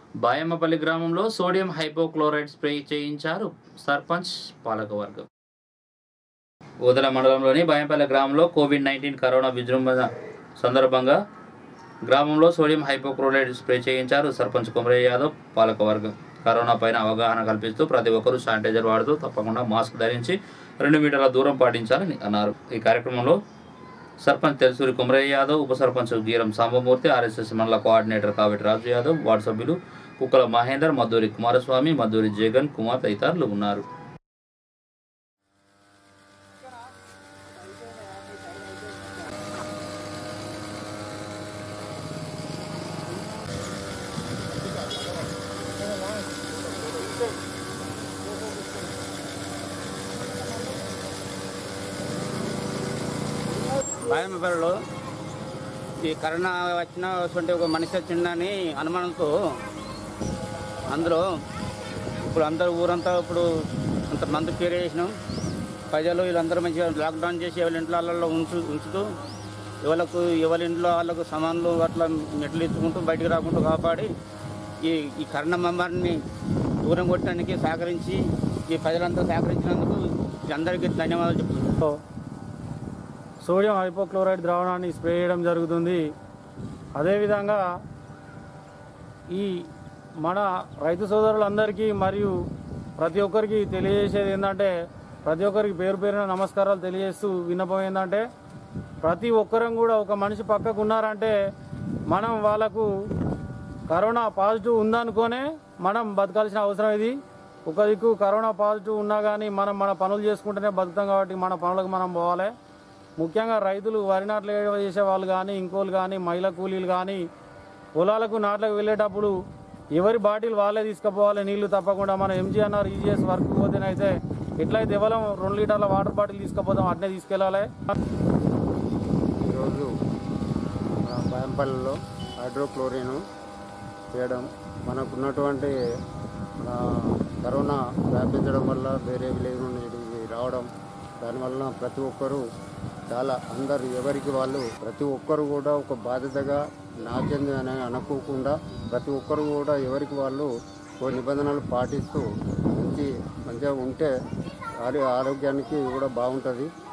బాయమ్మపల్లి గ్రామంలో sodium hypochlorite spray చేయించారు సర్పంచ్ పాలకవర్గం ఊదల మండలంలోని బాయంపల్లి గ్రామంలో కోవిడ్ నైన్టీన్ కరోనా విజృంభణ సందర్భంగా గ్రామంలో సోడియం హైపోక్లోరైడ్ స్ప్రే చేయించారు సర్పంచ్ కుమరయ్య యాదవ్ పాలకవర్గం కరోనా పైన అవగాహన కల్పిస్తూ ప్రతి ఒక్కరూ శానిటైజర్ వాడుతూ తప్పకుండా మాస్క్ ధరించి రెండు మీటర్ల దూరం పాటించాలని అన్నారు ఈ కార్యక్రమంలో సర్పంచ్ తెలుసూరి కుమరయ్య యాదవ్ ఉప సర్పంచ్ గీరం సాంబమూర్తి ఆర్ఎస్ఎస్ మండల కోఆర్డినేటర్ కావిటి రాజు యాదవ్ వార్డు సభ్యులు కుక్కల మహేందర్ మద్దూరి కుమారస్వామి మద్దూరి జగన్ కుమార్ తదితరులు ఉన్నారు బాయమపల్లిలో ఈ కరోనా వచ్చిన అటువంటి ఒక మనిషి వచ్చిందని అనుమానంతో అందులో ఇప్పుడు అందరూ ఊరంతా ఇప్పుడు అంత మందు పేరు చేసినాం ప్రజలు వీళ్ళందరూ మంచిగా లాక్డౌన్ చేసి ఎవరి ఇంట్లో ఉంచు ఉంచుతూ ఎవరికి ఎవరి ఇంట్లో వాళ్ళకు సామాన్లు అట్లా మెట్లు ఎత్తుకుంటూ బయటికి రాకుండా కాపాడి ఈ ఈ కరోనా మమ్మారిని దూరం కొట్టడానికి సహకరించి ఈ ప్రజలంతా సహకరించినందుకు అందరికీ ధన్యవాదాలు చెప్తున్నాను సోడియం హైపోక్లోరైడ్ ద్రావణాన్ని స్ప్రే చేయడం జరుగుతుంది అదేవిధంగా ఈ మన రైతు సోదరులందరికీ మరియు ప్రతి ఒక్కరికి తెలియజేసేది ఏంటంటే ప్రతి ఒక్కరికి పేరు పేరున నమస్కారాలు తెలియజేస్తూ విన్నపం ఏంటంటే ప్రతి ఒక్కరం కూడా ఒక మనిషి పక్కకు ఉన్నారంటే మనం వాళ్ళకు కరోనా పాజిటివ్ ఉందనుకోనే మనం బతకాల్సిన అవసరం ఇది ఒక దిక్కు కరోనా పాజిటివ్ ఉన్నా కానీ మనం మన పనులు చేసుకుంటేనే బతుకుతాం కాబట్టి మన పనులకు మనం పోవాలి ముఖ్యంగా రైతులు వరి నాట్లు చేసే వాళ్ళు కానీ ఇంకోళ్ళు కానీ మహిళా కూలీలు కానీ పొలాలకు నాట్లకు వెళ్ళేటప్పుడు ఎవరి బాటిల్ వాళ్ళే తీసుకుపోవాలి నీళ్లు తప్పకుండా మనం ఎంజీఎన్ఆర్ ఈజీఎస్ వర్క్ పోతేనైతే ఎట్లయితే ఎవరం రెండు లీటర్ల వాటర్ బాటిల్ తీసుకుపోతాం అట్నే తీసుకెళ్ళాలి ఈరోజు మన బాయంపల్లిలో హైడ్రోక్లోరిన్ చేయడం మనకున్నటువంటి మన కరోనా వ్యాపించడం వల్ల వేరే విలేజ్ నుండి ఇక్కడికి రావడం దానివల్ల ప్రతి ఒక్కరూ చాలా అందరు ఎవరికి వాళ్ళు ప్రతి ఒక్కరు కూడా ఒక బాధ్యతగా నాచెంది అని అనుకోకుండా ప్రతి ఒక్కరు కూడా ఎవరికి వాళ్ళు కొన్ని నిబంధనలు పాటిస్తూ మంచి మంచిగా ఉంటే వారి ఆరోగ్యానికి కూడా బాగుంటుంది